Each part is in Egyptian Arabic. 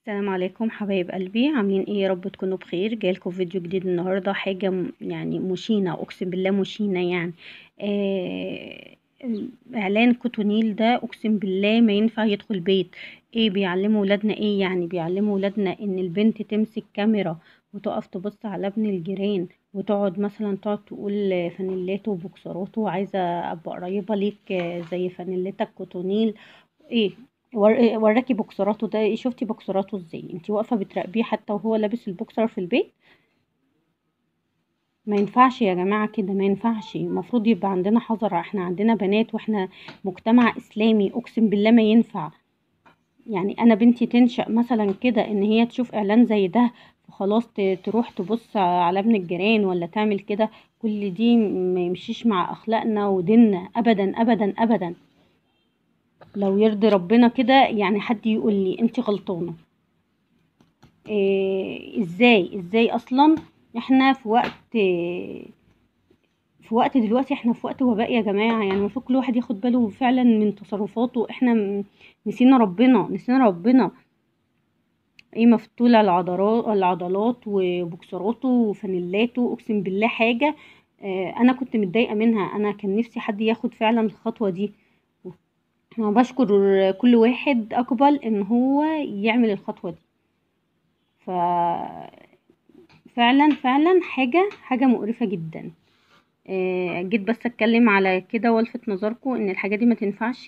السلام عليكم حبايب قلبي عاملين ايه يا رب تكونوا بخير جايلكم فيديو جديد النهارده حاجه م- يعني مشينه اقسم بالله مشينه يعني آه اعلان كوتونيل ده اقسم بالله ما ينفع يدخل بيت ايه بيعلموا ولادنا ايه يعني بيعلموا ولادنا ان البنت تمسك كاميرا وتقف تبص على ابن الجيران وتقعد مثلا تقعد تقول فانيلاته وبوكسراته عايزه ابقى قريبه ليك زي فانيلتك كوتونيل ايه ور- وراكي بوكسراته ده ايه شفتي بوكسراته ازاي انتي واقفه بتراقبيه حتى وهو لابس البوكسر في البيت ما ينفعش يا جماعه كده ما ينفعش المفروض يبقى عندنا حذر احنا عندنا بنات واحنا مجتمع اسلامي اقسم بالله ما ينفع يعني انا بنتي تنشأ مثلا كده ان هي تشوف اعلان زي ده وخلاص ت- تروح تبص على ابن الجيران ولا تعمل كده كل دي ما يمشيش مع اخلاقنا وديننا ابدا ابدا ابدا لو يرضي ربنا كده يعني حد يقول لي انت غلطانه إيه ازاي ازاي اصلا احنا في وقت في وقت دلوقتي احنا في وقت وباء يا جماعه يعني المفروض كل واحد ياخد باله فعلا من تصرفاته احنا م- نسينا ربنا نسينا ربنا ايه مفتول العضلات العضلات وبوكسراته وفانيلاته اقسم بالله حاجه آه، انا كنت متضايقه منها انا كان نفسي حد ياخد فعلا الخطوه دي انا بشكر كل واحد اقبل ان هو يعمل الخطوه دي ف فعلا فعلا حاجه حاجه مقرفه جدا آه، جيت بس اتكلم على كده والفت نظركم ان الحاجه دي ما تنفعش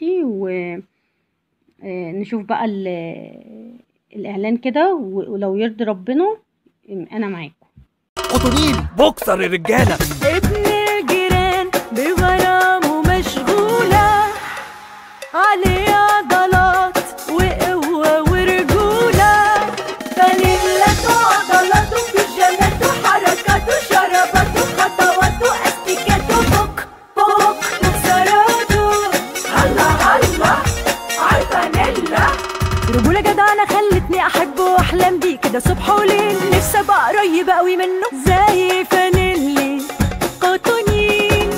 ونشوف بقى ال- الاعلان كده و- ولو يرضي ربنا انا معاكم قطنين بوكسر الرجاله ابن الجيران بغرامه مشغولة عليه عضلات وقوة ورجولة فليلته عضلاته بيجاماته حركاته شرباته خطواته استيكاته بوك بوك بوكسراته هلا هلا عالفانيلا رجولة جدعانة خلتني أحبه وأحلم بيه كده صبح وليل نفسي أبقى قريبة قوي منه زي فانيلي قطنين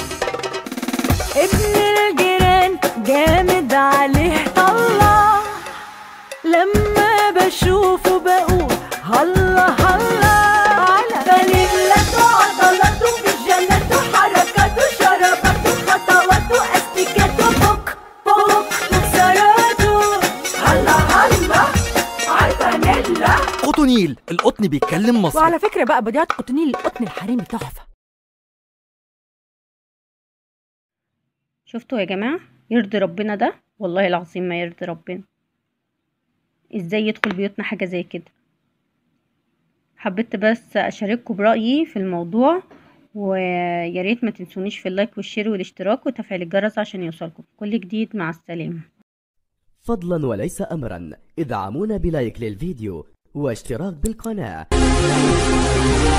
ابن الجيران جامد عليه طلع لما بشوفه بقول هلا هلا على فانيلاته عضلاته بيجاماته حركاته شرباته خطواته استيكاته بوك بوك بوكسراته هلا هلا عالفانيلا قطنيل القطن بيتكلم مصري وعلى فكرة بقى بديعة قطنين القطن الحريمي تحفة شفتوا يا جماعه يرضي ربنا ده والله العظيم ما يرضي ربنا ازاي يدخل بيوتنا حاجه زي كده حبيت بس اشارككم برايي في الموضوع ويا ريت ما تنسونيش في اللايك والشير والاشتراك وتفعيل الجرس عشان يوصلكم كل جديد مع السلامه فضلا وليس أمرا ادعمونا بلايك للفيديو واشتراك بالقناة